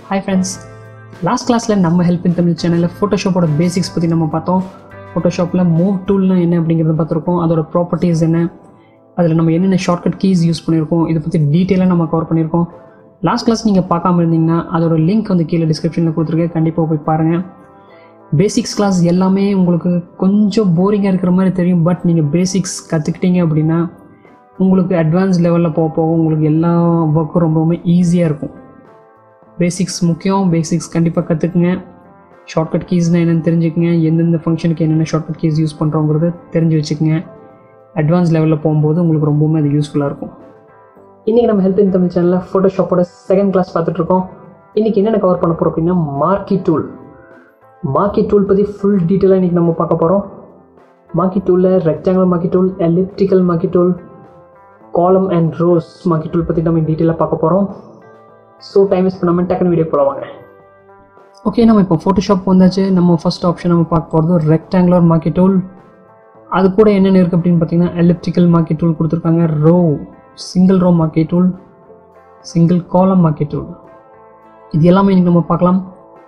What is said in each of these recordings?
hi friends last கிளாஸில் நம்ம help in Tamil சேனலில் ஃபோட்டோஷாப்போட பேசிக்ஸ் பற்றி நம்ம பார்த்தோம் ஃபோட்டோஷாப்பில் மூவ் டூல்னா என்ன அப்படிங்கிறத பார்த்துருக்கோம் அதோட ப்ராப்பர்ட்டிஸ் என்ன அதில் நம்ம என்னென்ன ஷார்ட்கட் கீஸ் யூஸ் பண்ணியிருக்கோம் இதை பற்றி டீட்டெயிலாக நம்ம கவர் பண்ணியிருக்கோம் லாஸ்ட் கிளாஸ் நீங்கள் பார்க்காம இருந்தீங்கன்னா அதோட லிங்க் வந்து கீழே டிஸ்கிரிப்ஷனில் கொடுத்துருக்கேன் கண்டிப்பாக போய் பாருங்கள் பேசிக்ஸ் கிளாஸ் எல்லாமே உங்களுக்கு கொஞ்சம் போரிங்காக இருக்கிற மாதிரி தெரியும் பட் நீங்கள் பேசிக்ஸ் கற்றுக்கிட்டீங்க அப்படின்னா உங்களுக்கு அட்வான்ஸ் லெவலில் போக போக உங்களுக்கு எல்லா ஒர்க்கும் ரொம்பவுமே ஈஸியாக இருக்கும் பேசிக்ஸ் முக்கியம் பேசிக்ஸ் கண்டிப்பாக கற்றுக்குங்க ஷார்ட்கட் கீஸ்னால் என்னென்னு தெரிஞ்சுக்கங்க எந்தெந்த ஃபங்க்ஷனுக்கு என்னென்ன ஷார்ட்கட் கீஸ் யூஸ் பண்ணுறோங்கிறது தெரிஞ்சு வச்சுக்கோங்க அட்வான்ஸ் லெவலில் போகும்போது உங்களுக்கு ரொம்பவுமே அது யூஸ்ஃபுல்லாக இருக்கும் இன்றைக்கி நம்ம ஹெல்ப் இன் தமிழ் சேனலில் ஃபோட்டோஷாப்போட செகண்ட் கிளாஸ் பார்த்துட்ருக்கோம் இன்றைக்கி என்னென்ன கவர் பண்ண போகிறோம் அப்படின்னா மார்க்கி டூல் மார்க்கி டூல் பற்றி ஃபுல் டீட்டெயிலாக இன்றைக்கி நம்ம பார்க்க போகிறோம் மார்க்கி டூலில் rectangular marquee tool elliptical marquee tool column and rows marquee tool பற்றி நம்ம டீட்டெயிலாக பார்க்க போகிறோம் ஸோ டைம் வேஸ்ட் பண்ணாமல் டக்குனு வீடியோ போடுவாங்க ஓகே நம்ம இப்போ ஃபோட்டோஷாப் வந்தாச்சு நம்ம ஃபர்ஸ்ட் ஆப்ஷன் நம்ம பார்க்க போகிறது ரெக்டாங்குலர் மார்க்கி டூல் அது கூட என்னென்ன இருக்குது அப்படின்னு பார்த்தீங்கன்னா எலிப்டிக்கல் மார்க்கி டூல் கொடுத்துருக்காங்க row single row marquee tool single column marquee tool இது எல்லாமே இன்றைக்கி நம்ம பார்க்கலாம்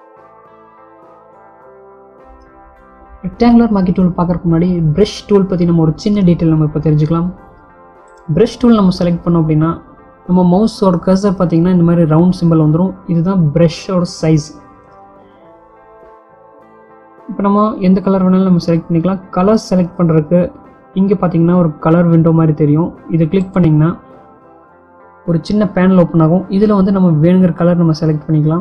ரெக்டாங்குலர் மார்க்கி டூல் பார்க்கறதுக்கு முன்னாடி ப்ரஷ் டூல் பற்றி நம்ம ஒரு சின்ன டீட்டெயில் நம்ம இப்போ தெரிஞ்சுக்கலாம் ப்ரஷ் டூல் நம்ம செலக்ட் பண்ணோம் அப்படின்னா நம்ம மவுஸோட கர்சர் பார்த்தீங்கன்னா இந்த மாதிரி ரவுண்ட் சிம்பிள் வந்துடும் இதுதான் ப்ரஷ்ஷோட சைஸ் இப்போ நம்ம எந்த கலர் வேணாலும் நம்ம செலக்ட் பண்ணிக்கலாம் கலர் செலக்ட் பண்ணுறதுக்கு இங்கே பார்த்தீங்கன்னா ஒரு கலர் விண்டோ மாதிரி தெரியும் இதை கிளிக் பண்ணிங்கன்னா ஒரு சின்ன பேனல் ஓப்பன் ஆகும் இதில் வந்து நம்ம வேணுங்கிற கலர் நம்ம செலக்ட் பண்ணிக்கலாம்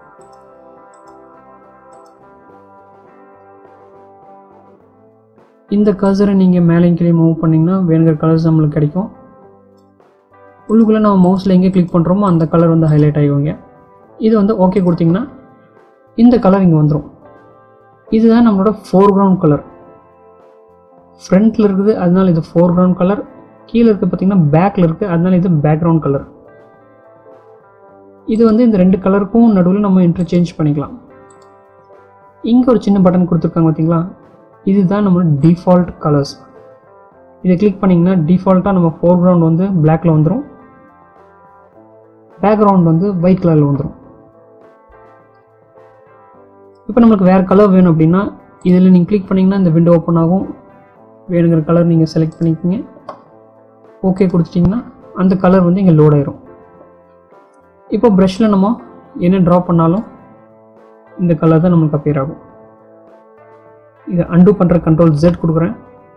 இந்த கர்சரை நீங்கள் மேலே கீழே மூவ் பண்ணிங்கன்னா வேணுங்கிற கலர்ஸ் நம்மளுக்கு கிடைக்கும் உள்ளுக்குள்ளே நம்ம மவுஸில் எங்கே கிளிக் பண்ணுறோமோ அந்த கலர் வந்து ஹைலைட் ஆகிடுவாங்க இது வந்து ஓகே கொடுத்தீங்கன்னா இந்த கலர் இங்கே வந்துடும் இதுதான் நம்மளோட ஃபோர்க்ரவுண்ட் கலர் ஃப்ரண்ட்டில் இருக்குது அதனால இது ஃபோர்க்ரவுண்ட் கலர் கீழே இருக்குது பார்த்தீங்கன்னா பேக்கில் இருக்குது அதனால இது பேக்ரவுண்ட் கலர் இது வந்து இந்த ரெண்டு கலருக்கும் நடுவில் நம்ம இன்டர்சேஞ்ச் பண்ணிக்கலாம் இங்கே ஒரு சின்ன பட்டன் கொடுத்துருக்காங்க பார்த்தீங்களா இதுதான் நம்மளோட டிஃபால்ட் கலர்ஸ் இதை கிளிக் பண்ணிங்கன்னா டிஃபால்ட்டாக நம்ம ஃபோர்க்ரவுண்ட் வந்து பிளாக்ல வந்துடும் பேக்ரவுண்ட் வந்து ஒயிட் கலரில் வந்துடும் இப்போ நம்மளுக்கு வேறு கலர் வேணும் அப்படின்னா இதில் நீங்கள் கிளிக் பண்ணிங்கன்னா இந்த விண்டோ ஓப்பன் ஆகும் வேணுங்கிற கலர் நீங்கள் செலக்ட் பண்ணிக்கிங்க ஓகே கொடுத்துட்டிங்கன்னா அந்த கலர் வந்து இங்கே லோட் ஆயிரும் இப்போ ப்ரஷில் நம்ம என்ன ட்ரா பண்ணாலும் இந்த கலர் தான் நம்மளுக்கு அப்பியர் ஆகும் இதை அன்டூ பண்ணுற கண்ட்ரோல் ஜெட் கொடுக்குறேன்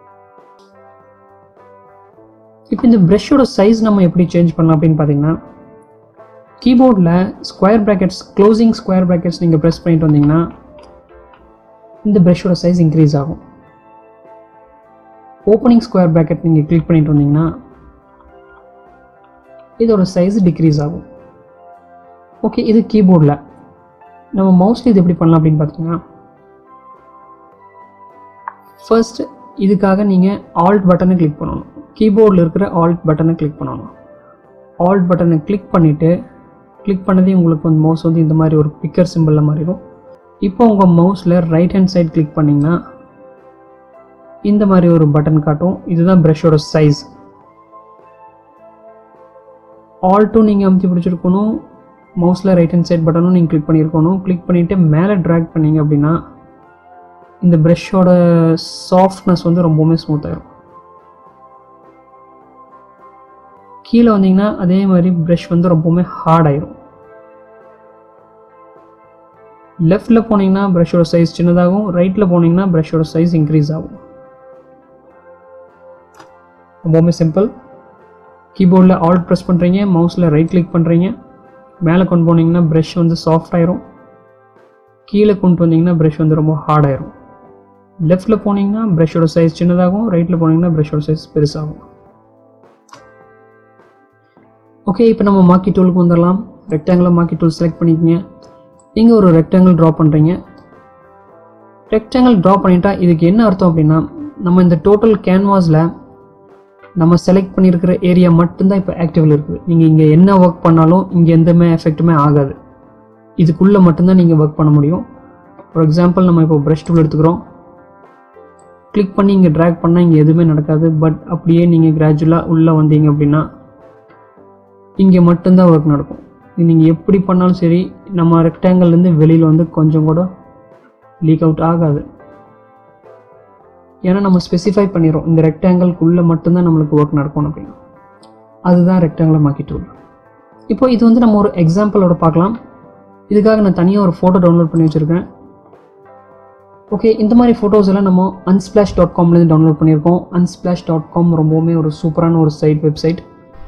இப்போ இந்த ப்ரஷ்ஷோட சைஸ் நம்ம எப்படி சேஞ்ச் பண்ணலாம் அப்படின்னு பார்த்தீங்கன்னா கீபோர்டில் square brackets closing square brackets நீங்கள் ப்ரெஸ் பண்ணிட்டு வந்தீங்கன்னா இந்த ப்ரஷ்ஷோட சைஸ் இன்க்ரீஸ் ஆகும் ஓப்பனிங் ஸ்கொயர் ப்ராக்கெட் நீங்கள் கிளிக் பண்ணிட்டு வந்தீங்கன்னா இதோட சைஸ் டிக்ரீஸ் ஆகும் ஓகே இது கீபோர்டில் நம்ம மவுஸில் இது எப்படி பண்ணலாம் அப்படின்னு பார்த்தீங்கன்னா ஃபர்ஸ்ட் இதுக்காக நீங்கள் ஆல்ட் பட்டனை கிளிக் பண்ணணும் கீபோர்டில் இருக்கிற ஆல்ட் பட்டனை கிளிக் பண்ணணும் ஆல்ட் பட்டனை கிளிக் பண்ணிவிட்டு கிளிக் பண்ணதே உங்களுக்கு வந்து மவுஸ் வந்து இந்த மாதிரி ஒரு பிக்கர் சிம்பிளில் மாறிடும் இப்போ உங்கள் மவுஸில் ரைட் ஹேண்ட் சைட் கிளிக் பண்ணிங்கன்னா இந்த மாதிரி ஒரு பட்டன் காட்டும் இதுதான் ப்ரஷோட சைஸ் ஆல்ட்டும் நீங்கள் அமுத்தி பிடிச்சிருக்கணும் மவுஸில் ரைட் ஹேண்ட் சைட் பட்டனும் நீங்கள் கிளிக் பண்ணியிருக்கணும் கிளிக் பண்ணிவிட்டு மேலே ட்ராக் பண்ணீங்க அப்படின்னா இந்த ப்ரஷ்ஷோட சாஃப்ட்னஸ் வந்து ரொம்பவுமே ஸ்மூத் ஆயிரும் கீழே வந்தீங்கன்னா அதே மாதிரி ப்ரஷ் வந்து ரொம்பவுமே ஹார்ட் ஆயிரும் லெஃப்டில் போனீங்கன்னா ப்ரஷோட சைஸ் சின்னதாகும் ரைட்டில் போனீங்கன்னா ப்ரஷோட சைஸ் இன்க்ரீஸ் ஆகும் ரொம்பவுமே சிம்பிள் கீபோர்டில் ஆல்ட் ப்ரெஸ் பண்ணுறீங்க மவுஸில் ரைட் கிளிக் பண்ணுறீங்க மேலே கொண்டு போனீங்கன்னா ப்ரஷ் வந்து சாஃப்ட் ஆயிரும் கீழே கொண்டு வந்தீங்கன்னா ப்ரஷ் வந்து ரொம்ப ஹார்ட் ஆயிரும் லெஃப்ட்டில் போனீங்கன்னா ப்ரஷோட சைஸ் சின்னதாகும் ரைட்டில் போனீங்கன்னா ப்ரஷோட சைஸ் பெருசாகும் ஓகே இப்போ நம்ம மாக்கி டூலுக்கு வந்துடலாம் ரெக்டாங்குலர் மாக்கி டூல் செலக்ட் பண்ணிக்கங்க நீங்கள் ஒரு ரெக்டாங்கிள் ட்ரா பண்ணுறீங்க ரெக்டாங்கிள் ட்ரா பண்ணிட்டா இதுக்கு என்ன அர்த்தம் அப்படின்னா நம்ம இந்த டோட்டல் கேன்வாஸில் நம்ம செலக்ட் பண்ணியிருக்கிற ஏரியா மட்டும்தான் இப்போ ஆக்டிவில் இருக்குது நீங்கள் இங்கே என்ன ஒர்க் பண்ணாலும் இங்கே எந்தமே எஃபெக்ட்டுமே ஆகாது இதுக்குள்ளே மட்டும்தான் நீங்கள் ஒர்க் பண்ண முடியும் ஃபார் எக்ஸாம்பிள் நம்ம இப்போ ப்ரஷ் டூல் எடுத்துக்கிறோம் கிளிக் பண்ணி இங்கே ட்ராக் பண்ணால் இங்கே எதுவுமே நடக்காது பட் அப்படியே நீங்கள் கிராஜுவலாக உள்ளே வந்தீங்க அப்படின்னா இங்கே மட்டும்தான் ஒர்க் நடக்கும் நீங்கள் எப்படி பண்ணாலும் சரி நம்ம ரெக்டாங்கிள்லேருந்து வெளியில் வந்து கொஞ்சம் கூட லீக் அவுட் ஆகாது ஏன்னா நம்ம ஸ்பெசிஃபை பண்ணிடுறோம் இந்த ரெக்டாங்கிள்குள்ளே மட்டும்தான் நம்மளுக்கு ஒர்க் நடக்கணும் அப்படின்னு அதுதான் ரெக்டாங்குலர் மார்க்கெட் டூல் இப்போ இது வந்து நம்ம ஒரு எக்ஸாம்பிளோட பார்க்கலாம் இதுக்காக நான் தனியாக ஒரு ஃபோட்டோ டவுன்லோட் பண்ணி வச்சுருக்கேன் ஓகே இந்த மாதிரி ஃபோட்டோஸ் எல்லாம் நம்ம அன்ஸ்பிளாஷ் டாட் காம்லேருந்து டவுன்லோட் பண்ணியிருக்கோம் அன்ஸ்பிளாஷ் டாட் காம் ரொம்பவுமே ஒரு சூப்பரான ஒரு சைட் வெப்சைட்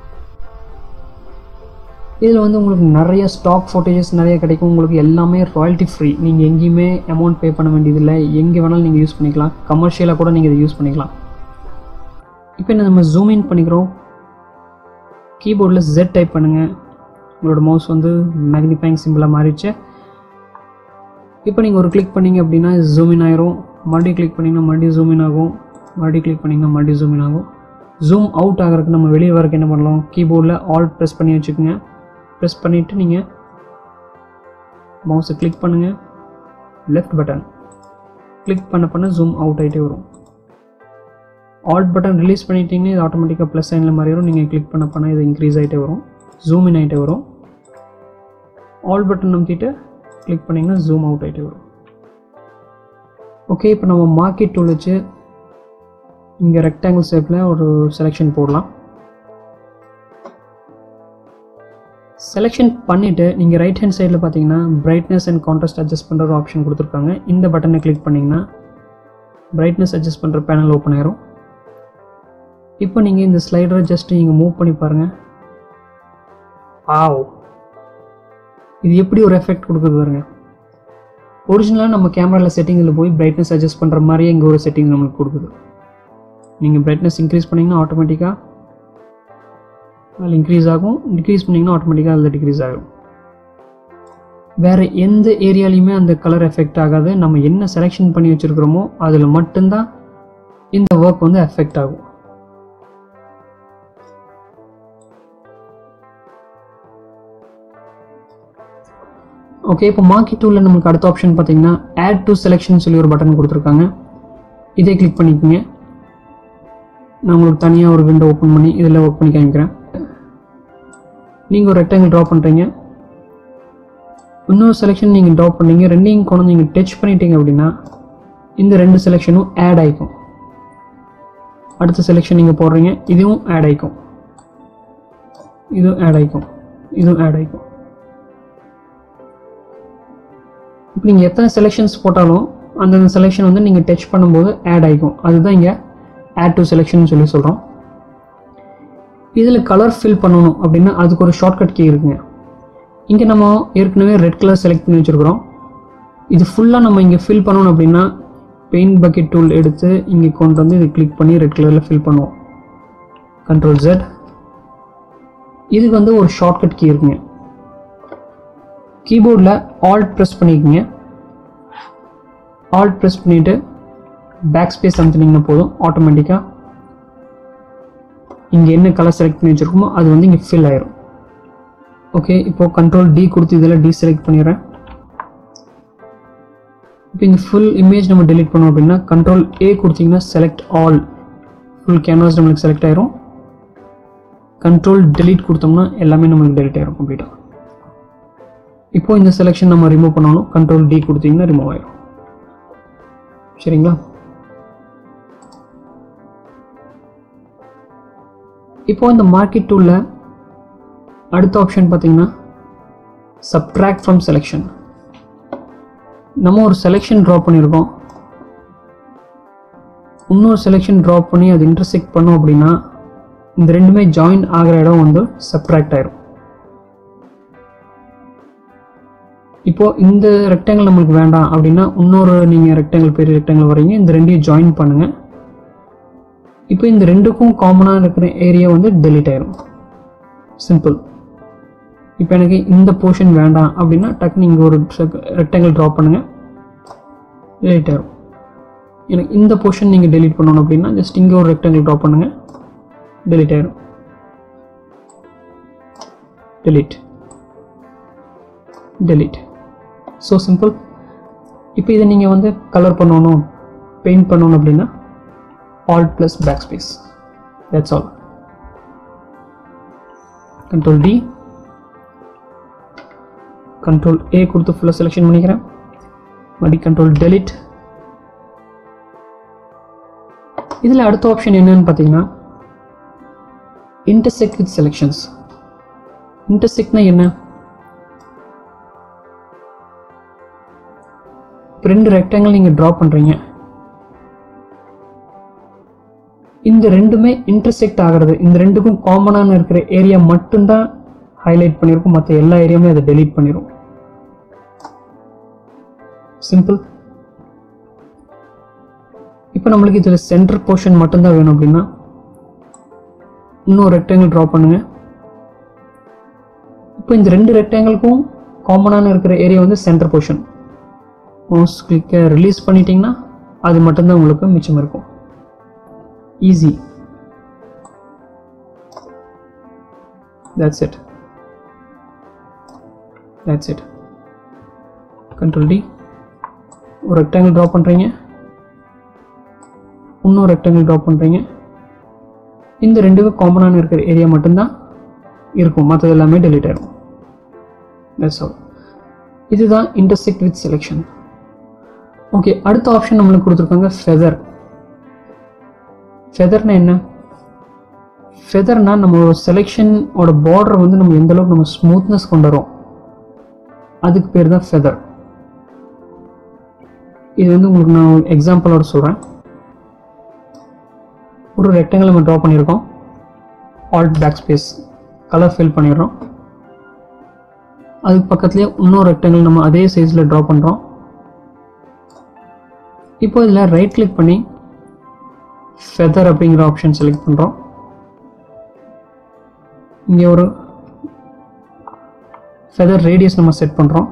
இதில் வந்து உங்களுக்கு நிறைய ஸ்டாக் ஃபோட்டேஜஸ் நிறைய கிடைக்கும் உங்களுக்கு எல்லாமே ராயல்ட்டி ஃப்ரீ நீங்கள் எங்கேயுமே அமௌண்ட் பே பண்ண வேண்டியதில்லை எங்கே வேணாலும் நீங்கள் யூஸ் பண்ணிக்கலாம் கமர்ஷியலாக கூட நீங்கள் இதை யூஸ் பண்ணிக்கலாம் இப்போ என்ன நம்ம ஜூம் இன் பண்ணிக்கிறோம் கீபோர்டில் ஜெட் டைப் பண்ணுங்கள் உங்களோட மவுஸ் வந்து மேக்னிஃபைங் சிம்பிளாக மாறிடுச்சு இப்போ நீங்கள் ஒரு கிளிக் பண்ணீங்க அப்படின்னா ஜூம் இன் ஆயிரும் மறுபடியும் கிளிக் பண்ணிங்கன்னா மறுபடியும் ஜூம் இன் ஆகும் மறுபடியும் கிளிக் பண்ணிங்கன்னா மறுபடியும் ஜூம் இன் ஆகும் ஜூம் அவுட் ஆகிறதுக்கு நம்ம வெளியே வரக்கு என்ன பண்ணலாம் கீபோர்டில் ஆல் ப்ரெஸ் பண்ணி வச்சுக்கோங்க ப்ரெஸ் பண்ணிவிட்டு நீங்கள் மவுஸை கிளிக் பண்ணுங்கள் லெஃப்ட் பட்டன் கிளிக் பண்ண பண்ண ஜூம் அவுட் ஆகிட்டே வரும் ஆல்ட் பட்டன் ரிலீஸ் பண்ணிட்டீங்கன்னா இது ஆட்டோமேட்டிக்காக ப்ளஸ் சைனில் மாதிரி வரும் நீங்கள் கிளிக் பண்ண பண்ண இது இன்க்ரீஸ் ஆகிட்டே வரும் ஜூம் இன் ஆகிட்டே வரும் ஆல் பட்டன் நம்பிட்டு கிளிக் பண்ணிங்கன்னா ஜூம் அவுட் ஆகிட்டே வரும் ஓகே இப்போ நம்ம மார்க்கெட் டூல் வச்சு இங்கே ரெக்டாங்கிள் ஷேப்பில் ஒரு செலெக்ஷன் போடலாம் செலெக்ஷன் பண்ணிவிட்டு நீங்கள் ரைட் ஹேண்ட் சைடில் பார்த்தீங்கன்னா பிரைட்னஸ் அண்ட் கான்ட்ராஸ்ட் அட்ஜஸ்ட் பண்ணுற ஒரு ஆப்ஷன் கொடுத்துருக்காங்க இந்த பட்டனை கிளிக் பண்ணிங்கன்னா பிரைட்னஸ் அட்ஜஸ்ட் பண்ணுற பேனல் ஓப்பன் ஆயிரும் இப்போ நீங்கள் இந்த ஸ்லைடரை ஜஸ்ட் நீங்கள் மூவ் பண்ணி பாருங்கள் ஆவ் இது எப்படி ஒரு எஃபெக்ட் கொடுக்குது பாருங்க ஒரிஜினலாக நம்ம கேமராவில் செட்டிங்கில் போய் பிரைட்னஸ் அட்ஜஸ்ட் பண்ணுற மாதிரியே இங்கே ஒரு செட்டிங் நம்மளுக்கு கொடுக்குது நீங்கள் பிரைட்னஸ் இன்க்ரீஸ் பண்ணிங்கன்னா ஆட்டோமேட்டிக்காக அதில் இன்க்ரீஸ் ஆகும் டிக்ரீஸ் பண்ணிங்கன்னா ஆட்டோமேட்டிக்காக அதில் டிக்ரீஸ் ஆகும் வேறு எந்த ஏரியாலையுமே அந்த கலர் எஃபெக்ட் ஆகாது நம்ம என்ன செலெக்ஷன் பண்ணி வச்சுருக்கிறோமோ அதில் மட்டும்தான் இந்த ஒர்க் வந்து எஃபெக்ட் ஆகும் ஓகே இப்போ மார்க்கெட் டூலில் நமக்கு அடுத்த ஆப்ஷன் பார்த்தீங்கன்னா ஆட் டு செலெக்ஷன் சொல்லி ஒரு பட்டன் கொடுத்துருக்காங்க இதே கிளிக் பண்ணிக்கோங்க நான் உங்களுக்கு தனியாக ஒரு விண்டோ ஓப்பன் பண்ணி இதில் ஒர்க் பண்ணி காமிக்கிறேன் நீங்கள் ஒரு ரெக்டாங்கிள் ட்ரா பண்ணுறீங்க இன்னொரு செலெக்ஷன் நீங்கள் ட்ரா பண்ணீங்க ரெண்டையும் கொண்டு நீங்கள் டச் பண்ணிட்டீங்க அப்படின்னா இந்த ரெண்டு செலெக்ஷனும் ஆட் ஆகிக்கும் அடுத்த செலெக்ஷன் நீங்கள் போடுறீங்க இதுவும் ஆட் ஆகிக்கும் இதுவும் ஆட் ஆகிக்கும் இதுவும் ஆட் ஆகிக்கும் இப்போ நீங்கள் எத்தனை செலெக்ஷன்ஸ் போட்டாலும் அந்தந்த செலெக்ஷன் வந்து நீங்கள் டச் பண்ணும்போது ஆட் ஆகிக்கும் அதுதான் இங்கே ஆட் டு செலெக்ஷன் சொல்லி சொல்கிறோம் இதில் கலர் ஃபில் பண்ணணும் அப்படின்னா அதுக்கு ஒரு ஷார்ட்கட் கீ இருக்குங்க இங்கே நம்ம ஏற்கனவே ரெட் கலர் செலக்ட் பண்ணி வச்சுருக்கிறோம் இது ஃபுல்லாக நம்ம இங்கே ஃபில் பண்ணணும் அப்படின்னா பெயிண்ட் பக்கெட் டூல் எடுத்து இங்கே கொண்டு வந்து இதை கிளிக் பண்ணி ரெட் கலரில் ஃபில் பண்ணுவோம் கண்ட்ரோல் ஜெட் இதுக்கு வந்து ஒரு ஷார்ட்கட் கீ இருக்குங்க கீபோர்டில் ஆல்ட் ப்ரெஸ் பண்ணிக்கோங்க ஆல்ட் ப்ரெஸ் பண்ணிவிட்டு பேக் ஸ்பேஸ் அமுத்துனீங்கன்னா போதும் ஆட்டோமேட்டிக்காக இங்கே என்ன கலர் செலக்ட் பண்ணி வச்சுருக்கோமோ அது வந்து இங்கே ஃபில் ஆயிரும் ஓகே இப்போ கண்ட்ரோல் டி கொடுத்து இதில் டி செலக்ட் பண்ணிடுறேன் இப்போ இங்கே ஃபுல் இமேஜ் நம்ம டெலிட் பண்ணோம் அப்படின்னா கண்ட்ரோல் ஏ கொடுத்தீங்கன்னா செலக்ட் ஆல் ஃபுல் கேன்வாஸ் நம்மளுக்கு செலக்ட் ஆயிரும் கண்ட்ரோல் டெலீட் கொடுத்தோம்னா எல்லாமே நம்மளுக்கு டெலிட் ஆயிரும் கம்ப்ளீட்டாக இப்போ இந்த செலெக்ஷன் நம்ம ரிமூவ் பண்ணணும் கண்ட்ரோல் டி கொடுத்தீங்கன்னா ரிமூவ் ஆயிரும் சரிங்களா இப்போ இந்த மார்க்கெட் டூலில் அடுத்த ஆப்ஷன் பார்த்தீங்கன்னா சப்ட்ராக்ட் ஃப்ரம் செலெக்ஷன் நம்ம ஒரு செலெக்ஷன் ட்ரா பண்ணியிருக்கோம் இன்னொரு செலெக்ஷன் ட்ரா பண்ணி அது இன்டர்செக்ட் பண்ணோம் அப்படின்னா இந்த ரெண்டுமே ஜாயின் ஆகிற இடம் வந்து சப்ட்ராக்ட் ஆயிரும் இப்போ இந்த ரெக்டாங்கிள் நம்மளுக்கு வேண்டாம் அப்படின்னா இன்னொரு நீங்கள் ரெக்டாங்கிள் பெரிய ரெக்டாங்கிள் வரீங்க இந்த ரெண்டையும் ஜாயின் பண்ணுங்க இப்போ இந்த ரெண்டுக்கும் காமனாக இருக்கிற ஏரியா வந்து டெலிட் ஆயிரும் சிம்பிள் இப்போ எனக்கு இந்த போர்ஷன் வேண்டாம் அப்படின்னா டக்குனு இங்கே ஒரு ரெக்டாங்கிள் ட்ரா பண்ணுங்க டெலிட் ஆயிரும் எனக்கு இந்த போர்ஷன் நீங்கள் டெலிட் பண்ணணும் அப்படின்னா ஜஸ்ட் இங்கே ஒரு ரெக்டாங்கிள் ட்ரா பண்ணுங்க டெலிட் ஆயிரும் டெலிட் டெலிட் ஸோ சிம்பிள் இப்போ இதை நீங்கள் வந்து கலர் பண்ணணும் பெயிண்ட் பண்ணணும் அப்படின்னா alt plus backspace that's all control D control A கொடுத்து ஃபுல்லாக செலெக்ஷன் பண்ணிக்கிறேன் மறுபடி கண்ட்ரோல் டெலிட் இதில் அடுத்த ஆப்ஷன் என்னன்னு பார்த்தீங்கன்னா இன்டர்செக்ட் வித் செலெக்ஷன்ஸ் இன்டர்செக்ட்னா என்ன இப்போ ரெண்டு ரெக்டாங்கிள் நீங்கள் ட்ரா பண்ணுறீங்க இந்த ரெண்டுமே இன்டர்செக்ட் ஆகிறது இந்த ரெண்டுக்கும் காமனான இருக்கிற ஏரியா மட்டும்தான் ஹைலைட் பண்ணியிருக்கும் மற்ற எல்லா ஏரியாவுமே அதை டெலீட் பண்ணிடும் சிம்பிள் இப்போ நம்மளுக்கு இதில் சென்டர் போர்ஷன் மட்டும்தான் வேணும் அப்படின்னா இன்னும் ரெக்டாங்கிள் ட்ரா பண்ணுங்க இப்போ இந்த ரெண்டு ரெக்டாங்கிளுக்கும் காமனான இருக்கிற ஏரியா வந்து சென்டர் போர்ஷன் மவுஸ் கிளிக்கை ரிலீஸ் பண்ணிட்டீங்கன்னா அது மட்டும்தான் உங்களுக்கு மிச்சம் இருக்கும் easy that's it that's it control D ஒரு ரெக்டாங்கிள் ட்ரா பண்ணுறீங்க இன்னும் ரெக்டாங்கிள் ட்ரா பண்ணுறீங்க இந்த ரெண்டுக்கும் காமனான இருக்கிற ஏரியா மட்டும்தான் இருக்கும் மற்றது எல்லாமே டெலிட் ஆயிடும் that's all இதுதான் இன்டர்செக்ட் வித் செலெக்ஷன் ஓகே அடுத்த ஆப்ஷன் நம்மளுக்கு கொடுத்துருக்காங்க ஃபெதர் ஃபெதர்னா என்ன ஃபெதர்னா நம்ம ஒரு செலெக்ஷனோட பார்டர் வந்து நம்ம எந்த அளவுக்கு நம்ம ஸ்மூத்னஸ் கொண்டு வரோம் அதுக்கு பேர் தான் ஃபெதர் இது வந்து உங்களுக்கு நான் எக்ஸாம்பிளோட சொல்கிறேன் ஒரு ரெக்டாங்கிள் நம்ம ட்ரா பண்ணியிருக்கோம் alt back backspace colour fill பண்ணிடுறோம் அதுக்கு பக்கத்துலேயே இன்னொரு ரெக்டாங்கிள் நம்ம அதே சைஸில் ட்ரா பண்ணுறோம் இப்போ இதில் ரைட் கிளிக் பண்ணி ஃபெதர் அப்படிங்கிற ஆப்ஷன் செலக்ட் பண்ணுறோம் இங்கே ஒரு ஃபெதர் ரேடியஸ் நம்ம செட் பண்ணுறோம்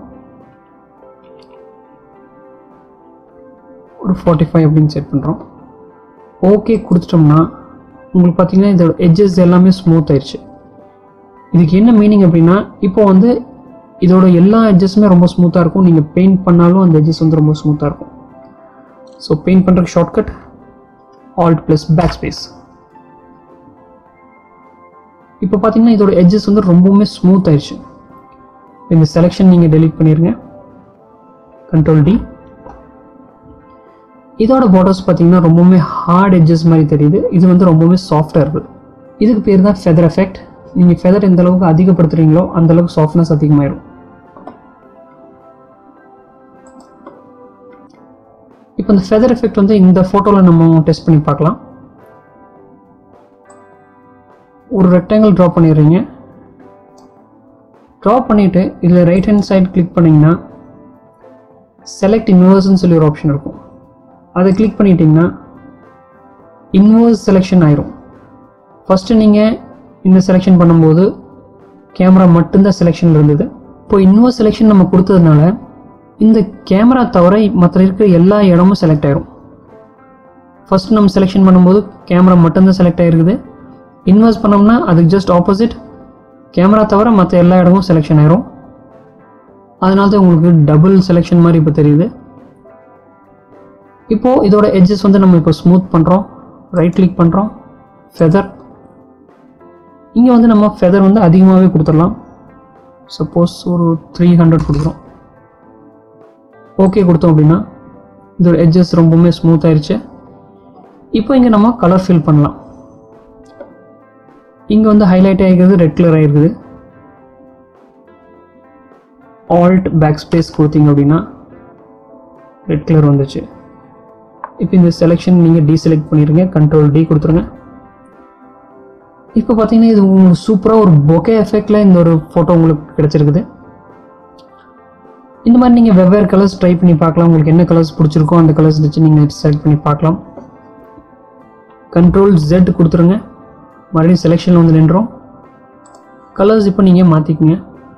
ஒரு ஃபார்ட்டி ஃபைவ் அப்படின்னு செட் பண்ணுறோம் ஓகே கொடுத்துட்டோம்னா உங்களுக்கு பார்த்தீங்கன்னா இதோட எட்ஜஸ் எல்லாமே ஸ்மூத் ஆயிடுச்சு இதுக்கு என்ன மீனிங் அப்படின்னா இப்போ வந்து இதோட எல்லா எட்ஜஸுமே ரொம்ப ஸ்மூத்தாக இருக்கும் நீங்கள் பெயிண்ட் பண்ணாலும் அந்த எட்ஜஸ் வந்து ரொம்ப ஸ்மூத்தாக இருக்கும் ஸோ பெயிண்ட் பண்ணுறதுக்கு shortcut alt plus backspace இப்போ பார்த்தீங்கன்னா இதோட எட்ஜஸ் வந்து ரொம்பவுமே ஸ்மூத் ஆயிடுச்சு இந்த செலெக்ஷன் நீங்கள் டெலீட் பண்ணிடுங்க கண்ட்ரோல் டி இதோட பார்டர்ஸ் பார்த்தீங்கன்னா ரொம்பவுமே ஹார்ட் எட்ஜஸ் மாதிரி தெரியுது இது வந்து ரொம்பவுமே சாஃப்டாக இருக்குது இதுக்கு பேர் தான் ஃபெதர் எஃபெக்ட் நீங்கள் ஃபெதர் எந்த அளவுக்கு அதிகப்படுத்துறீங்களோ அந்த அளவுக்கு சாஃப்ட்னஸ் அதிகமாயிடும் இப்போ இந்த ஃபெதர் எஃபெக்ட் வந்து இந்த ஃபோட்டோவில் நம்ம டெஸ்ட் பண்ணி பார்க்கலாம் ஒரு ரெக்டாங்கிள் ட்ரா பண்ணிடுறீங்க ட்ரா பண்ணிவிட்டு இதில் ரைட் ஹேண்ட் சைடு கிளிக் பண்ணிங்கன்னா செலக்ட் இன்வர்ஸ்னு சொல்லி ஒரு ஆப்ஷன் இருக்கும் அதை கிளிக் பண்ணிட்டீங்கன்னா இன்வர்ஸ் செலெக்ஷன் ஆயிரும் ஃபஸ்ட்டு நீங்கள் இந்த செலெக்ஷன் பண்ணும்போது கேமரா மட்டும்தான் செலெக்ஷனில் இருந்தது இப்போ இன்வர்ஸ் செலெக்ஷன் நம்ம கொடுத்ததுனால இந்த கேமரா தவிர மற்ற இருக்கிற எல்லா இடமும் செலக்ட் ஆயிரும் ஃபர்ஸ்ட் நம்ம செலெக்ஷன் பண்ணும்போது கேமரா மட்டும்தான் செலக்ட் ஆயிருக்குது இன்வெஸ்ட் பண்ணோம்னா அதுக்கு ஜஸ்ட் ஆப்போசிட் கேமரா தவிர மற்ற எல்லா இடமும் செலெக்ஷன் ஆயிரும் அதனால தான் உங்களுக்கு டபுள் செலெக்ஷன் மாதிரி இப்போ தெரியுது இப்போது இதோட எட்ஜஸ் வந்து நம்ம இப்போ ஸ்மூத் பண்ணுறோம் ரைட் கிளிக் பண்ணுறோம் ஃபெதர் இங்கே வந்து நம்ம ஃபெதர் வந்து அதிகமாகவே கொடுத்துடலாம் சப்போஸ் ஒரு த்ரீ ஹண்ட்ரட் கொடுக்குறோம் ஓகே கொடுத்தோம் அப்படின்னா இதோட எட்ஜஸ் ரொம்பவுமே ஸ்மூத் ஆயிருச்சு இப்போ இங்கே நம்ம கலர் ஃபில் பண்ணலாம் இங்கே வந்து ஹைலைட் ஆகிருக்கிறது ரெட் கலர் ஆகிருக்குது ஆல்ட் பேக் ஸ்பேஸ் கொடுத்தீங்க அப்படின்னா ரெட் கலர் வந்துச்சு இப்போ இந்த செலெக்ஷன் நீங்கள் டீசெலக்ட் பண்ணிடுங்க கண்ட்ரோல் டி கொடுத்துருங்க இப்போ பார்த்தீங்கன்னா இது உங்களுக்கு சூப்பராக ஒரு பொக்கே எஃபெக்டில் இந்த ஒரு ஃபோட்டோ உங்களுக்கு கிடச்சிருக்குது இந்த மாதிரி நீங்கள் வெவ்வேறு கலர்ஸ் ட்ரை பண்ணி பார்க்கலாம் உங்களுக்கு என்ன கலர்ஸ் பிடிச்சிருக்கோ அந்த கலர்ஸ் வச்சு நீங்கள் செலக்ட் பண்ணி பார்க்கலாம் கண்ட்ரோல் ஜெட் கொடுத்துருங்க மறுபடியும் செலெக்ஷனில் வந்து நின்றோம் கலர்ஸ் இப்போ நீங்கள் மாற்றிக்குங்க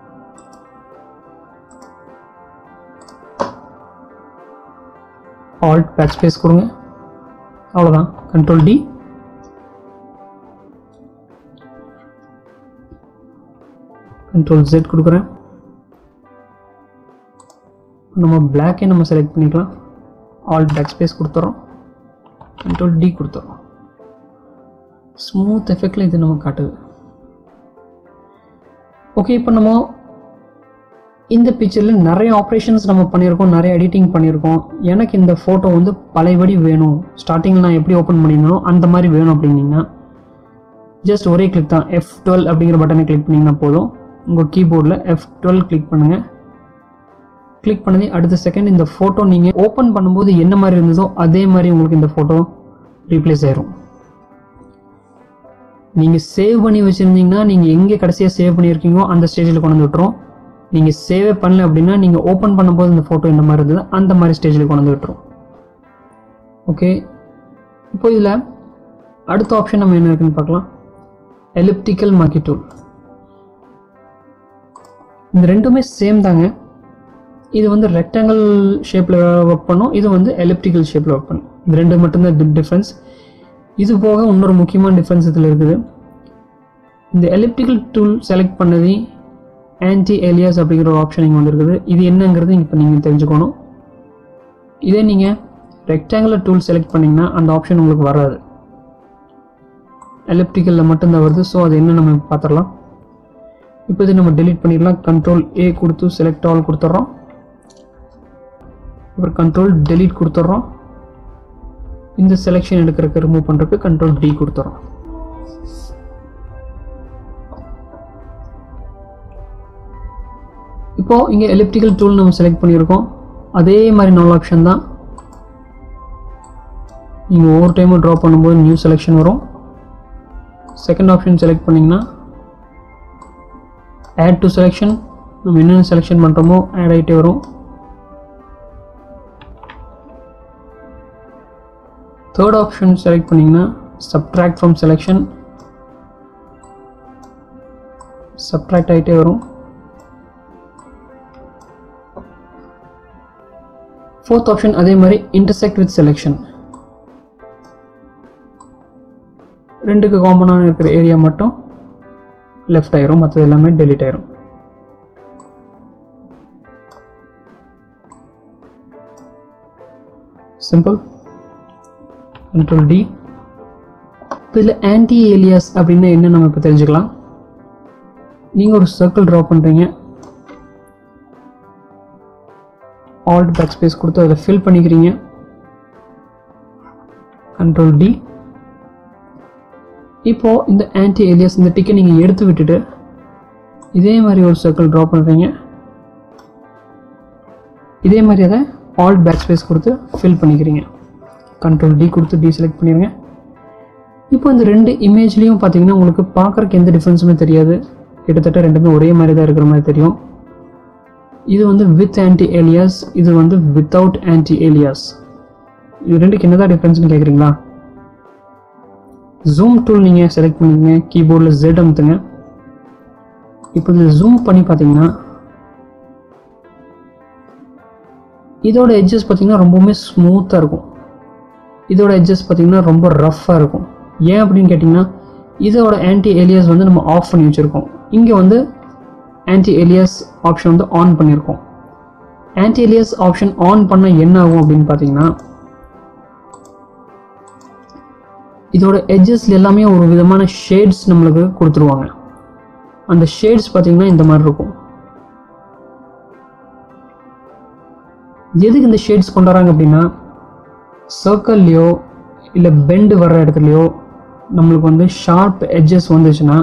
ஆல்ட் பேக் ஸ்பேஸ் கொடுங்க அவ்வளோதான் கண்ட்ரோல் டி கண்ட்ரோல் ஜெட் கொடுக்குறேன் நம்ம பிளாக்கே நம்ம செலக்ட் பண்ணிக்கலாம் ஆல்ட் பேக் ஸ்பேஸ் கொடுத்துறோம் கண்ட்ரோல் டி கொடுத்துறோம் ஸ்மூத் எஃபெக்டில் இது நம்ம காட்டுது ஓகே இப்போ நம்ம இந்த பிக்சரில் நிறைய ஆப்ரேஷன்ஸ் நம்ம பண்ணியிருக்கோம் நிறைய எடிட்டிங் பண்ணியிருக்கோம் எனக்கு இந்த ஃபோட்டோ வந்து பழையபடி வேணும் ஸ்டார்டிங்கில் நான் எப்படி ஓப்பன் பண்ணியிருந்தனோ அந்த மாதிரி வேணும் அப்படின்னீங்கன்னா ஜஸ்ட் ஒரே கிளிக் தான் எஃப் டுவெல் அப்படிங்கிற பட்டனை கிளிக் பண்ணிங்கன்னா போதும் உங்கள் கீபோர்டில் எஃப் டுவெல் கிளிக் பண்ணுங்கள் கிளிக் பண்ணி அடுத்த செகண்ட் இந்த ஃபோட்டோ நீங்கள் ஓப்பன் பண்ணும்போது என்ன மாதிரி இருந்ததோ அதே மாதிரி உங்களுக்கு இந்த ஃபோட்டோ ரீப்ளேஸ் ஆயிரும் நீங்கள் சேவ் பண்ணி வச்சுருந்தீங்கன்னா நீங்கள் எங்கே கடைசியாக சேவ் பண்ணியிருக்கீங்களோ அந்த ஸ்டேஜில் கொண்டு வந்து விட்டுரும் நீங்கள் சேவே பண்ணல அப்படின்னா நீங்கள் ஓப்பன் பண்ணும்போது இந்த ஃபோட்டோ என்ன மாதிரி இருந்தது அந்த மாதிரி ஸ்டேஜில் கொண்டு வந்து விட்டுரும் ஓகே இப்போ இதில் அடுத்த ஆப்ஷன் நம்ம என்ன இருக்குன்னு பார்க்கலாம் எலிப்டிக்கல் மாக்கி டூல் இந்த ரெண்டுமே சேம் தாங்க இது வந்து ரெக்டாங்கிள் ஷேப்பில் ஒர்க் பண்ணும் இது வந்து எலிப்டிக்கல் ஷேப்பில் ஒர்க் பண்ணும் இது ரெண்டு மட்டும்தான் டிஃப்ரென்ஸ் இது போக இன்னொரு முக்கியமான டிஃப்ரென்ஸ் இதில் இருக்குது இந்த எலிப்டிக்கல் டூல் செலக்ட் பண்ணது ஆன்டி ஏலியாஸ் அப்படிங்கிற ஒரு ஆப்ஷன் இங்கே வந்திருக்குது இது என்னங்கிறது இப்போ நீங்கள் தெரிஞ்சுக்கணும் இதே நீங்கள் ரெக்டாங்குலர் டூல் செலக்ட் பண்ணிங்கன்னா அந்த ஆப்ஷன் உங்களுக்கு வராது எலிப்டிக்கலில் மட்டும்தான் வருது ஸோ அது என்ன நம்ம பார்த்துடலாம் இப்போ இது நம்ம டெலீட் பண்ணிடலாம் கண்ட்ரோல் ஏ கொடுத்து செலக்ட் ஆல் கொடுத்துட்றோம் அப்புறம் கண்ட்ரோல் டெலீட் கொடுத்துட்றோம் இந்த செலெக்ஷன் எடுக்கிறதுக்கு ரிமூவ் பண்ணுறதுக்கு கண்ட்ரோல் டி கொடுத்துட்றோம் இப்போ இங்கே எலிப்டிக்கல் டூல் நம்ம செலக்ட் பண்ணியிருக்கோம் அதே மாதிரி நாலு ஆப்ஷன் தான் நீங்கள் ஒவ்வொரு டைமும் ட்ரா பண்ணும்போது நியூ செலெக்ஷன் வரும் செகண்ட் ஆப்ஷன் செலக்ட் பண்ணிங்கன்னா ஆட் டு செலெக்ஷன் நம்ம என்னென்ன செலெக்ஷன் பண்ணுறோமோ ஆட் ஆகிட்டே வரும் தேர்ட் ஆப்ஷன் செலக்ட் பண்ணிங்கன்னா சப்ட்ராக்ட் ஃப்ரம் செலெக்ஷன் சப்ட்ராக்ட் ஆகிட்டே வரும் ஃபோர்த் ஆப்ஷன் அதே மாதிரி இன்டர்செக்ட் வித் செலெக்ஷன் ரெண்டுக்கு காமனாக இருக்கிற ஏரியா மட்டும் லெஃப்ட் ஆயிரும் மற்றது எல்லாமே டெலிட் ஆயிரும் சிம்பிள் கண்ட்ரோல் டி இதில் ஆன்டி ஏலியாஸ் அப்படின்னா என்ன நம்ம இப்போ தெரிஞ்சுக்கலாம் நீங்கள் ஒரு சர்க்கிள் ட்ரா பண்ணுறீங்க ஆல்ட் பேக் ஸ்பேஸ் கொடுத்து அதில் ஃபில் பண்ணிக்கிறீங்க கண்ட்ரோல் டி இப்போது இந்த ஆன்டி ஏலியாஸ் இந்த டிக்கை நீங்கள் எடுத்து விட்டுட்டு இதே மாதிரி ஒரு சர்க்கிள் ட்ரா பண்ணுறீங்க இதே மாதிரி அதை ஆல்ட் பேக் ஸ்பேஸ் கொடுத்து ஃபில் பண்ணிக்கிறீங்க கண்ட்ரோல் டி கொடுத்து டி செலக்ட் பண்ணிடுங்க இப்போ இந்த ரெண்டு இமேஜ்லேயும் பார்த்தீங்கன்னா உங்களுக்கு பார்க்குறக்கு எந்த டிஃப்ரென்ஸுமே தெரியாது கிட்டத்தட்ட ரெண்டுமே ஒரே மாதிரி தான் இருக்கிற மாதிரி தெரியும் இது வந்து வித் ஆன்டி ஏலியாஸ் இது வந்து வித்தவுட் ஆன்டி ஏலியாஸ் இது ரெண்டுக்கு என்னதான் டிஃப்ரென்ஸ்னு கேட்குறீங்களா ஜூம் டூல் நீங்கள் செலக்ட் பண்ணிங்க கீபோர்டில் ஜெட் அமுத்துங்க இப்போ இது ஜூம் பண்ணி பார்த்தீங்கன்னா இதோட எட்ஜஸ் பார்த்தீங்கன்னா ரொம்பவுமே ஸ்மூத்தாக இருக்கும் இதோட எட்ஜஸ் பார்த்தீங்கன்னா ரொம்ப ரஃப்பாக இருக்கும் ஏன் அப்படின்னு கேட்டிங்கன்னா இதோட ஆன்டி ஏலியாஸ் வந்து நம்ம ஆஃப் பண்ணி வச்சுருக்கோம் இங்கே வந்து ஆன்டி ஏலியாஸ் ஆப்ஷன் வந்து ஆன் பண்ணியிருக்கோம் ஆன்டி ஏலியாஸ் ஆப்ஷன் ஆன் பண்ண என்ன ஆகும் அப்படின்னு பார்த்தீங்கன்னா இதோட எட்ஜஸ்ல எல்லாமே ஒரு விதமான ஷேட்ஸ் நம்மளுக்கு கொடுத்துருவாங்க அந்த ஷேட்ஸ் பார்த்தீங்கன்னா இந்த மாதிரி இருக்கும் எதுக்கு இந்த ஷேட்ஸ் கொண்டு வராங்க அப்படின்னா சர்க்கிள்லையோ இல்லை பெண்டு வர்ற இடத்துலையோ நம்மளுக்கு வந்து ஷார்ப் எட்ஜஸ் வந்துச்சுன்னா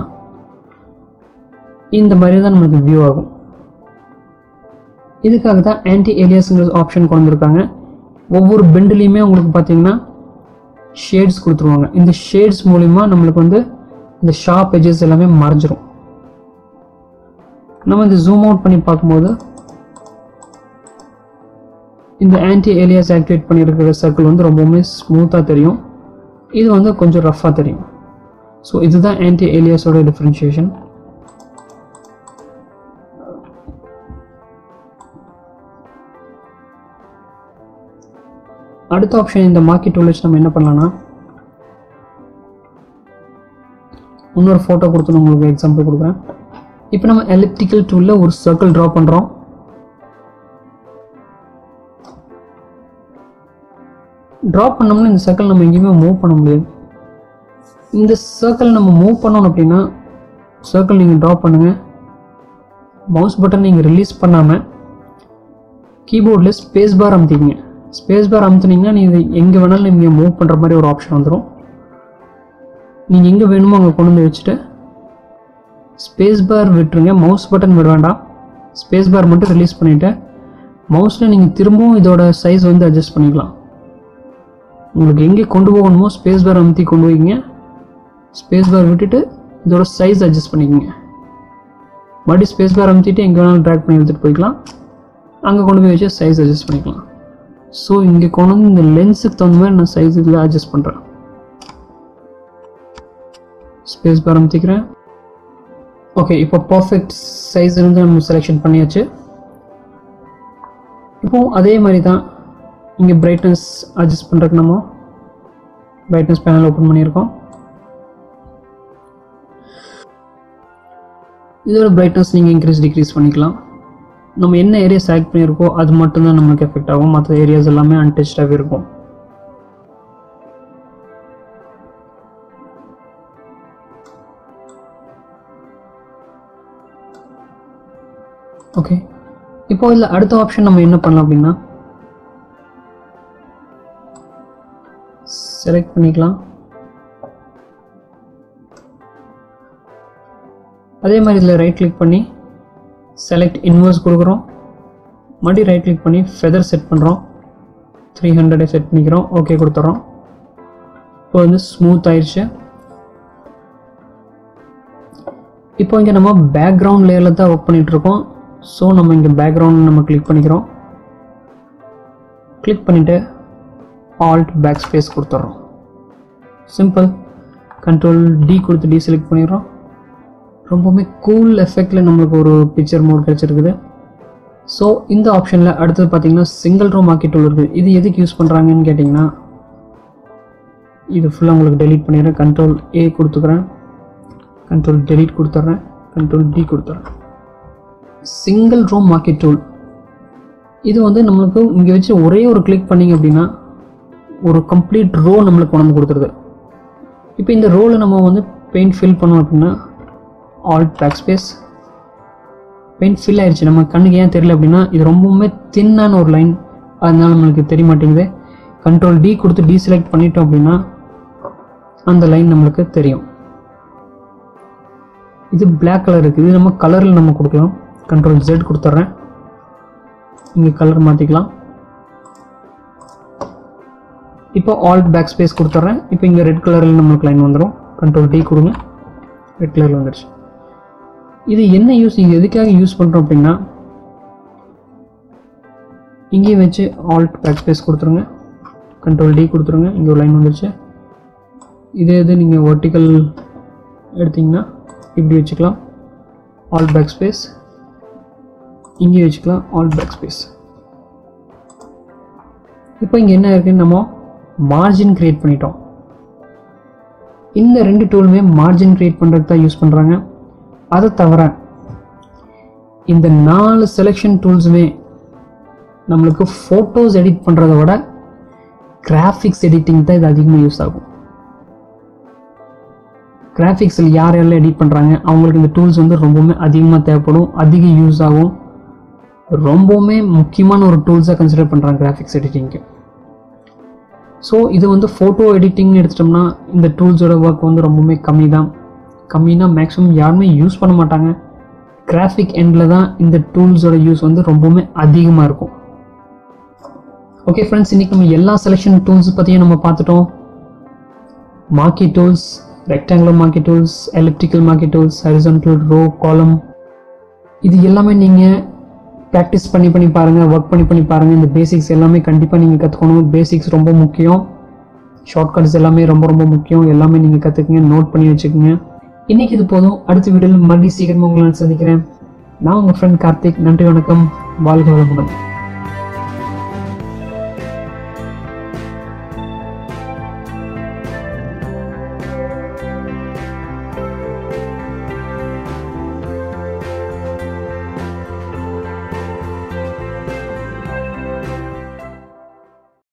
இந்த மாதிரி தான் நம்மளுக்கு வியூ ஆகும் இதுக்காக தான் ஆன்டி ஏலியாஸுங்கிற ஆப்ஷன் கொண்டு வந்திருக்காங்க ஒவ்வொரு பெண்டுலேயுமே உங்களுக்கு பார்த்தீங்கன்னா ஷேட்ஸ் கொடுத்துருவாங்க இந்த ஷேட்ஸ் மூலிமா நம்மளுக்கு வந்து இந்த ஷார்ப் எஜஸ் எல்லாமே மறைஞ்சிரும் நம்ம இந்த ஜூம் அவுட் பண்ணி பார்க்கும்போது இந்த ஆன்டி ஏலியாஸ் ஆக்டிவேட் பண்ணியிருக்கிற சர்க்கிள் வந்து ரொம்பவுமே ஸ்மூத்தாக தெரியும் இது வந்து கொஞ்சம் ரஃப்பாக தெரியும் ஸோ இதுதான் ஆன்டி ஏலியாஸோட டிஃப்ரென்ஷியேஷன் அடுத்த ஆப்ஷன் இந்த மார்க்கெட் டூல் வச்சு நம்ம என்ன பண்ணலாம்னா இன்னொரு ஃபோட்டோ கொடுத்து நான் உங்களுக்கு எக்ஸாம்பிள் கொடுக்குறேன் இப்போ நம்ம எலிப்டிக்கல் டூலில் ஒரு சர்க்கிள் ட்ரா பண்ணுறோம் ட்ரா பண்ணோம்னா இந்த சர்க்கிள் நம்ம எங்கேயுமே மூவ் பண்ண முடியாது இந்த சர்க்கிள் நம்ம மூவ் பண்ணோம் அப்படின்னா சர்க்கிள் நீங்கள் ட்ரா பண்ணுங்கள் மவுஸ் பட்டன் நீங்கள் ரிலீஸ் பண்ணாமல் கீபோர்டில் ஸ்பேஸ் பார் அமுத்திக்கிங்க ஸ்பேஸ் பார் அமுத்துனீங்கன்னா நீங்கள் எங்கே வேணாலும் நீங்கள் மூவ் பண்ணுற மாதிரி ஒரு ஆப்ஷன் வந்துடும் நீங்கள் எங்கே வேணுமோ அங்கே கொண்டு வந்து வச்சுட்டு ஸ்பேஸ் பார் விட்டுருங்க மவுஸ் பட்டன் விட வேண்டாம் ஸ்பேஸ் பார் மட்டும் ரிலீஸ் பண்ணிவிட்டு மவுஸில் நீங்கள் திரும்பவும் இதோட சைஸ் வந்து அட்ஜஸ்ட் பண்ணிக்கலாம் உங்களுக்கு எங்கே கொண்டு போகணுமோ ஸ்பேஸ் பார் அமுத்தி கொண்டு போய்ங்க ஸ்பேஸ் பார் விட்டுட்டு இதோட சைஸ் அட்ஜஸ்ட் பண்ணிக்கோங்க மறுபடியும் ஸ்பேஸ் பார் அமுத்திட்டு எங்கே வேணாலும் ட்ராக் பண்ணி எடுத்துகிட்டு போய்க்கலாம் அங்கே கொண்டு போய் வச்சு சைஸ் அட்ஜஸ்ட் பண்ணிக்கலாம் ஸோ இங்கே கொண்டு வந்து இந்த லென்ஸுக்கு தகுந்த மாதிரி நான் சைஸ் இதில் அட்ஜஸ்ட் பண்ணுறேன் ஸ்பேஸ் பார் அமுத்திக்கிறேன் ஓகே இப்போ பர்ஃபெக்ட் சைஸ் இருந்து நம்ம செலெக்ஷன் பண்ணியாச்சு இப்போ அதே மாதிரி தான் இங்கே பிரைட்னஸ் அட்ஜஸ்ட் பண்ணுறதுக்கு நம்ம பிரைட்னஸ் பேனல் ஓப்பன் பண்ணியிருக்கோம் இதோட பிரைட்னஸ் நீங்கள் இன்க்ரீஸ் டிக்ரீஸ் பண்ணிக்கலாம் நம்ம என்ன ஏரியா செலக்ட் பண்ணியிருக்கோ அது மட்டும்தான் நமக்கு எஃபெக்ட் ஆகும் மற்ற ஏரியாஸ் எல்லாமே அன்டச்சாகவே இருக்கும் ஓகே இப்போ இதில் அடுத்த ஆப்ஷன் நம்ம என்ன பண்ணலாம் அப்படின்னா செலக்ட் பண்ணிக்கலாம் அதே மாதிரி இதில் ரைட் கிளிக் பண்ணி செலக்ட் இன்வர்ஸ் கொடுக்குறோம் மறுபடியும் ரைட் கிளிக் பண்ணி ஃபெதர் செட் பண்ணுறோம் த்ரீ ஹண்ட்ரடை செட் பண்ணிக்கிறோம் ஓகே கொடுத்துட்றோம் இப்போ வந்து ஸ்மூத் ஆயிடுச்சு இப்போ இங்கே நம்ம பேக்ரவுண்ட் லேயரில் தான் ஒர்க் பண்ணிகிட்ருக்கோம் ஸோ நம்ம இங்கே பேக்ரவுண்ட் நம்ம கிளிக் பண்ணிக்கிறோம் கிளிக் பண்ணிவிட்டு ஆல்ட் பேக் ஸ்பேஸ் கொடுத்துட்றோம் சிம்பிள் கண்ட்ரோல் டி கொடுத்து டி செலக்ட் பண்ணிடுறோம் ரொம்பவுமே கூல் எஃபெக்டில் நம்மளுக்கு ஒரு பிக்சர் மோட் கிடச்சிருக்குது ஸோ இந்த ஆப்ஷனில் அடுத்தது பார்த்தீங்கன்னா சிங்கிள் ரோ மார்க்கெட் டூல் இருக்குது இது எதுக்கு யூஸ் பண்ணுறாங்கன்னு கேட்டிங்கன்னா இது ஃபுல்லாக உங்களுக்கு டெலீட் பண்ணிடுறேன் கண்ட்ரோல் ஏ கொடுத்துக்கிறேன் கண்ட்ரோல் டெலீட் கொடுத்துட்றேன் கண்ட்ரோல் டி கொடுத்துட்றேன் சிங்கிள் ரோ மார்க்கெட் டூல் இது வந்து நம்மளுக்கு இங்கே வச்சு ஒரே ஒரு கிளிக் பண்ணிங்க அப்படின்னா ஒரு கம்ப்ளீட் ரோ நம்மளுக்கு கொண்டு வந்து கொடுத்துருது இப்போ இந்த ரோவில் நம்ம வந்து பெயிண்ட் ஃபில் பண்ணோம் அப்படின்னா alt back space paint fill ஆயிடுச்சு நம்ம கண்ணுக்கு ஏன் தெரியல அப்படின்னா இது ரொம்பவுமே தின்னான ஒரு லைன் அதனால நம்மளுக்கு தெரிய மாட்டேங்குது கண்ட்ரோல் டி கொடுத்து டீசெலக்ட் பண்ணிட்டோம் அப்படின்னா அந்த லைன் நம்மளுக்கு தெரியும் இது பிளாக் கலர் இருக்குது இது நம்ம கலரில் நம்ம கொடுக்கலாம் கண்ட்ரோல் ஜெட் கொடுத்துட்றேன் இங்கே கலர் மாற்றிக்கலாம் இப்போ ஆல்ட் பேக் ஸ்பேஸ் கொடுத்துட்றேன் இப்போ இங்கே ரெட் கலரில் நம்மளுக்கு லைன் வந்துடும் கண்ட்ரோல் டி கொடுங்க ரெட் கலரில் வந்துடுச்சு இது என்ன யூஸ் இங்கே எதுக்காக யூஸ் பண்ணுறோம் அப்படின்னா இங்கேயும் வச்சு ஆல்ட் பேக் ஸ்பேஸ் கொடுத்துருங்க கண்ட்ரோல் டி கொடுத்துருங்க இங்கே ஒரு லைன் வந்துடுச்சு இதே இது நீங்கள் வெர்டிக்கல் எடுத்திங்கன்னா இப்படி வச்சுக்கலாம் ஆல் பேக் ஸ்பேஸ் இங்கே வச்சுக்கலாம் ஆல் பேக் ஸ்பேஸ் இப்போ இங்கே என்ன இருக்குன்னு நம்ம மார்ஜின் க்ரியேட் பண்ணிட்டோம் இந்த ரெண்டு டூலுமே மார்ஜின் க்ரியேட் பண்ணுறதுக்கு தான் யூஸ் பண்ணுறாங்க அதை தவிர இந்த நாலு செலெக்ஷன் டூல்ஸுமே நம்மளுக்கு ஃபோட்டோஸ் எடிட் பண்ணுறத விட கிராஃபிக்ஸ் எடிட்டிங் தான் இது அதிகமாக யூஸ் ஆகும் கிராஃபிக்ஸில் யார் யாரெல்லாம் எடிட் பண்ணுறாங்க அவங்களுக்கு இந்த டூல்ஸ் வந்து ரொம்பவுமே அதிகமாக தேவைப்படும் அதிக யூஸ் ஆகும் ரொம்பவுமே முக்கியமான ஒரு டூல்ஸாக கன்சிடர் பண்ணுறாங்க கிராஃபிக்ஸ் எடிட்டிங்க்கு ஸோ இது வந்து ஃபோட்டோ எடிட்டிங் எடுத்துட்டோம்னா இந்த டூல்ஸோட ஒர்க் வந்து ரொம்பவுமே கம்மி தான் கம்மினா மேக்ஸிமம் யாருமே யூஸ் பண்ண மாட்டாங்க கிராஃபிக் எண்டில் தான் இந்த டூல்ஸோட யூஸ் வந்து ரொம்பவுமே அதிகமாக இருக்கும் ஓகே ஃப்ரெண்ட்ஸ் இன்றைக்கி நம்ம எல்லா செலெக்ஷன் டூல்ஸ் பற்றியும் நம்ம பார்த்துட்டோம் marquee tools rectangular marquee tools elliptical marquee tools horizontal row column இது எல்லாமே நீங்கள் ப்ராக்டிஸ் பண்ணி பண்ணி பாருங்கள் ஒர்க் பண்ணி பண்ணி பாருங்கள் இந்த பேசிக்ஸ் எல்லாமே கண்டிப்பாக நீங்கள் கற்றுக்கணும் பேசிக்ஸ் ரொம்ப முக்கியம் ஷார்ட்கட்ஸ் எல்லாமே ரொம்ப ரொம்ப முக்கியம் எல்லாமே நீங்கள் கற்றுக்குங்க நோட் பண்ணி வச்சுக்கோங்க இன்றைக்கி இது போதும் அடுத்த வீடியோவில் மறுபடியும் சீக்கிரமாக உங்களை நான் சந்திக்கிறேன் நான் உங்கள் ஃப்ரெண்ட் கார்த்திக் நன்றி வணக்கம் வாழ்க வளமுடன்